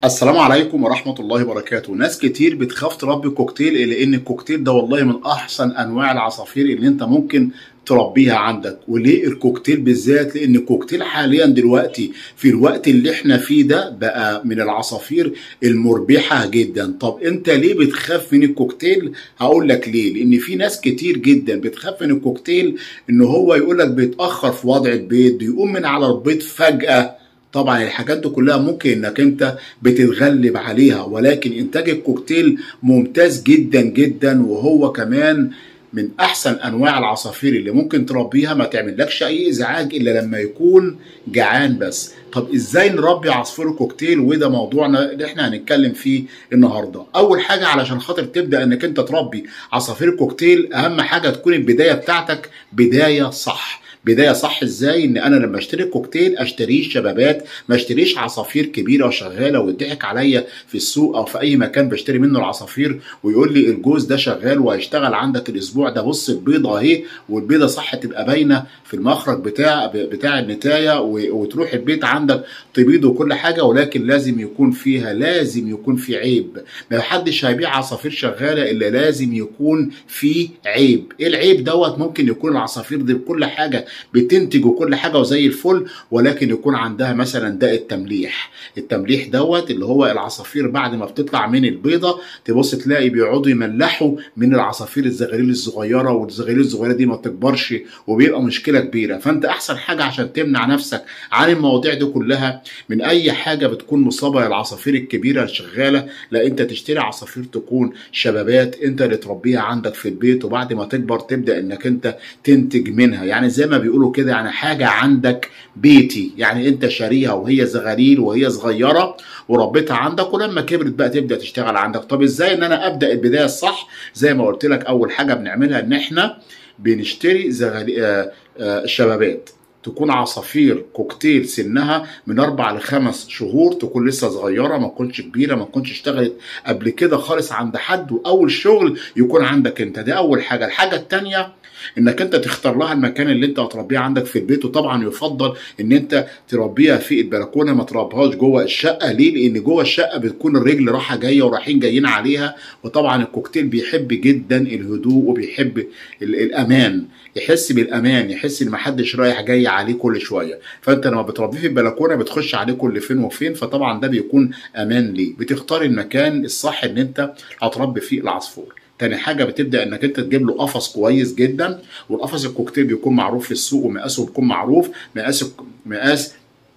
السلام عليكم ورحمة الله وبركاته ناس كتير بتخاف تربي كوكتيل لأن الكوكتيل ده والله من أحسن أنواع العصافير اللي أنت ممكن تربيها عندك وليه الكوكتيل بالذات لأن الكوكتيل حاليا دلوقتي في الوقت اللي احنا فيه ده بقى من العصافير المربحة جدا طب أنت ليه بتخاف من الكوكتيل هقول لك ليه لأن في ناس كتير جدا بتخاف من الكوكتيل إن هو يقول لك بيتأخر في وضع البيض بيقوم من على البيض فجأة طبعا الحاجات دي كلها ممكن انك انت بتتغلب عليها ولكن انتاج الكوكتيل ممتاز جدا جدا وهو كمان من احسن انواع العصافير اللي ممكن تربيها ما تعملكش اي ازعاج الا لما يكون جعان بس طب ازاي نربي عصفور الكوكتيل وده موضوعنا اللي احنا هنتكلم فيه النهارده اول حاجه علشان خاطر تبدا انك انت تربي عصافير الكوكتيل اهم حاجه تكون البدايه بتاعتك بدايه صح بدايه صح ازاي ان انا لما اشتري كوكتيل اشتريه شبابات ما اشتريش عصافير كبيره وشغاله ويضحك عليا في السوق او في اي مكان بشتري منه العصافير ويقول لي الجوز ده شغال وهيشتغل عندك الاسبوع ده بص البيضه اهي والبيضه صح تبقى باينه في المخرج بتاع بتاع النتايه وتروح البيت عندك تبيض وكل حاجه ولكن لازم يكون فيها لازم يكون في عيب ما حدش هيبيع عصافير شغاله الا لازم يكون في عيب ايه العيب دوت ممكن يكون العصافير دي بكل حاجه بتنتج وكل حاجه وزي الفل ولكن يكون عندها مثلا داء التمليح التمليح دوت اللي هو العصافير بعد ما بتطلع من البيضه تبص تلاقي بيقعدوا يملحوا من العصافير الزغاليل الصغيره والزغاليل الصغيره دي ما تكبرش وبيبقى مشكله كبيره فانت احسن حاجه عشان تمنع نفسك عن المواضيع دي كلها من اي حاجه بتكون مصابه للعصافير الكبيره الشغاله لا انت تشتري عصافير تكون شبابات انت اللي تربيها عندك في البيت وبعد ما تكبر تبدا انك انت تنتج منها يعني زي ما بيقولوا كده يعني حاجه عندك بيتي يعني انت شاريها وهي زغاليل وهي صغيره وربيتها عندك ولما كبرت بقى تبدا تشتغل عندك طب ازاي ان انا ابدا البدايه الصح زي ما قلت لك اول حاجه بنعملها ان احنا بنشتري زغاليل آه آه شبابات تكون عصافير كوكتيل سنها من اربع لخمس شهور تكون لسه صغيره ما تكونش كبيره ما تكونش اشتغلت قبل كده خالص عند حد واول شغل يكون عندك انت دي اول حاجه الحاجه الثانيه انك انت تختار لها المكان اللي انت هتربيها عندك في البيت وطبعا يفضل ان انت تربيها في البلكونه ما تربيهاش جوه الشقه ليه؟ لان جوه الشقه بتكون الرجل رايحه جايه ورايحين جايين عليها وطبعا الكوكتيل بيحب جدا الهدوء وبيحب الامان يحس بالامان يحس ان محدش رايح جاي عليه كل شويه فانت لما بتربيه في البلكونه بتخش عليه كل فين وفين فطبعا ده بيكون امان ليه بتختار المكان الصح ان انت هتربي فيه العصفور تاني حاجة بتبدأ انك انت تجيب له قفص كويس جدا والقفص الكوكتيل بيكون معروف في السوق ومقاسه بيكون معروف مقاس مقاس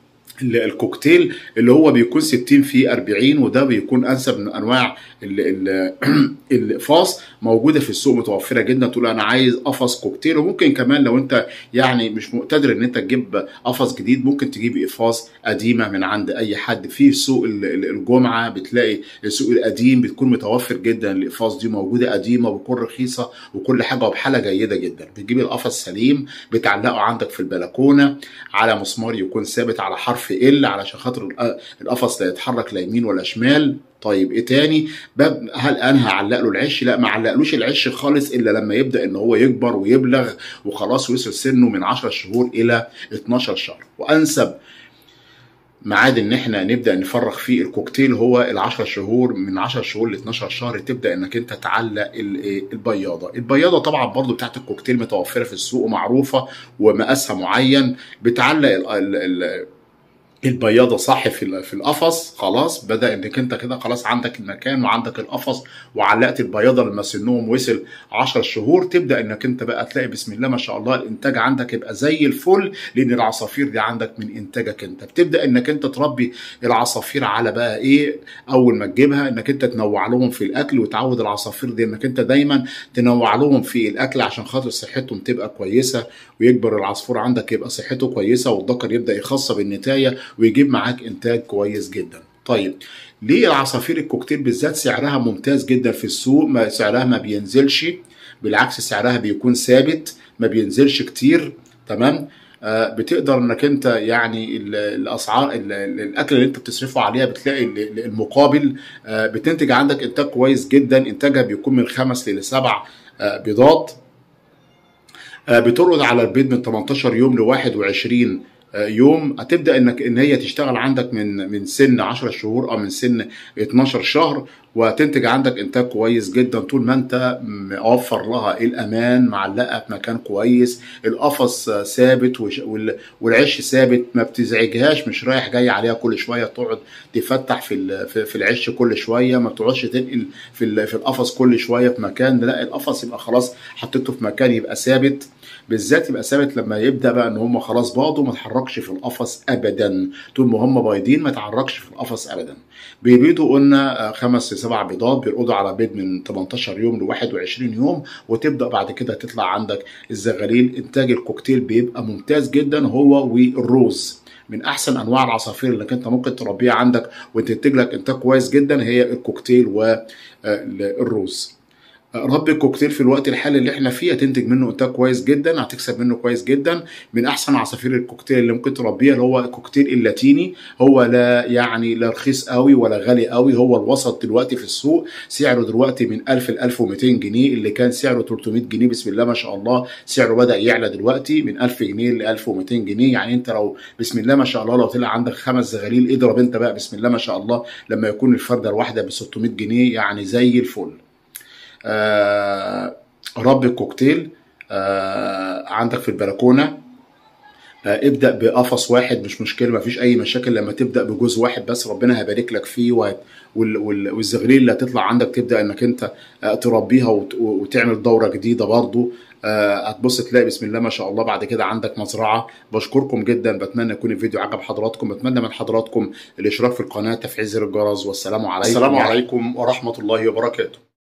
الكوكتيل اللي هو بيكون 60 في 40 وده بيكون انسب من انواع الاقفاص موجوده في السوق متوفره جدا تقول انا عايز قفص كوكتيل وممكن كمان لو انت يعني مش مقتدر ان انت تجيب قفص جديد ممكن تجيب اقفاص قديمه من عند اي حد في سوق الجمعه بتلاقي السوق القديم بتكون متوفر جدا الاقفاص دي موجوده قديمه وبتكون رخيصه وكل حاجه وبحاله جيده جدا بتجيب القفص سليم بتعلقه عندك في البلكونه على مسمار يكون ثابت على حرف ال علشان خاطر القفص لا يتحرك لا يمين ولا شمال طيب ايه تاني باب هل انا هعلق له العش لا ما علقلوش العش خالص الا لما يبدا ان هو يكبر ويبلغ وخلاص وصل سنه من 10 شهور الى 12 شهر وانسب ميعاد ان احنا نبدا نفرغ فيه الكوكتيل هو ال 10 شهور من 10 شهور ل 12 شهر تبدا انك انت تعلق البياضه، البياضه طبعا برضو بتاعت الكوكتيل متوفره في السوق ومعروفه ومقاسها معين بتعلق ال ال البياضة صح في في القفص خلاص بدا انك انت كده خلاص عندك المكان وعندك القفص وعلقت البياضة لما سنهم وصل 10 شهور تبدا انك انت بقى تلاقي بسم الله ما شاء الله الانتاج عندك يبقى زي الفل لان العصافير دي عندك من انتاجك انت بتبدا انك انت تربي العصافير على بقى ايه اول ما تجيبها انك انت تنوع لهم في الاكل وتعود العصافير دي انك انت دايما تنوع لهم في الاكل عشان خاطر صحتهم تبقى كويسه ويكبر العصفور عندك يبقى صحته كويسه والذكر يبدا يخصب النتايه ويجيب معاك انتاج كويس جدا طيب ليه العصافير الكوكتيل بالذات سعرها ممتاز جدا في السوق ما سعرها ما بينزلش بالعكس سعرها بيكون ثابت ما بينزلش كتير تمام آه بتقدر انك انت يعني الاسعار الاكل اللي انت بتصرفه عليها بتلاقي المقابل آه بتنتج عندك انتاج كويس جدا انتاجها بيكون من خمس لسبع آه بيضات بترقد على البيض من 18 يوم ل 21 يوم هتبدا انك ان هي تشتغل عندك من من سن 10 شهور او من سن 12 شهر وتنتج عندك انتاج كويس جدا طول ما انت موفر لها الامان معلقه في مكان كويس القفص ثابت والعش ثابت ما بتزعجهاش مش رايح جاي عليها كل شويه تقعد تفتح في في العش كل شويه ما بتقعدش تنقل في في القفص كل شويه في مكان لا القفص يبقى خلاص حطيته في مكان يبقى ثابت بالذات يبقى ثابت لما يبدا بقى ان هم خلاص باضوا ما تحركش في القفص ابدا طول ما هم بايضين ما تحركش في القفص ابدا بيبيضوا قلنا خمس لسبع بيضات بيرقدوا على بيض من 18 يوم ل 21 يوم وتبدا بعد كده تطلع عندك الزغاليل انتاج الكوكتيل بيبقى ممتاز جدا هو والروز من احسن انواع العصافير اللي انت ممكن تربيها عندك وتنتج لك انتاج كويس جدا هي الكوكتيل والروز رب الكوكتيل في الوقت الحالي اللي احنا فيه هتنتج منه انتاج كويس جدا هتكسب منه كويس جدا من احسن عصافير الكوكتيل اللي ممكن تربيها اللي هو الكوكتيل اللاتيني هو لا يعني لا رخيص قوي ولا غالي قوي هو الوسط دلوقتي في السوق سعره دلوقتي من 1000 ل 1200 جنيه اللي كان سعره 300 جنيه بسم الله ما شاء الله سعره بدا يعلى دلوقتي من 1000 جنيه ل 1200 جنيه يعني انت لو بسم الله ما شاء الله لو طلع عندك خمس زغاليل اضرب انت بقى بسم الله ما شاء الله لما يكون الفرده الواحده ب 600 جنيه يعني زي الفل آه رب الكوكتيل آه عندك في البلكونه آه ابدا بقفص واحد مش مشكله ما فيش اي مشاكل لما تبدا بجزء واحد بس ربنا هيبارك لك فيه والزغليل اللي هتطلع عندك تبدا انك انت تربيها وتعمل دوره جديده برضو هتبص تلاقي بسم الله ما شاء الله بعد كده عندك مزرعه بشكركم جدا بتمنى يكون الفيديو عجب حضراتكم بتمنى من حضراتكم الاشتراك في القناه تفعيل زر الجرس والسلام عليكم السلام عليكم ورحمه الله وبركاته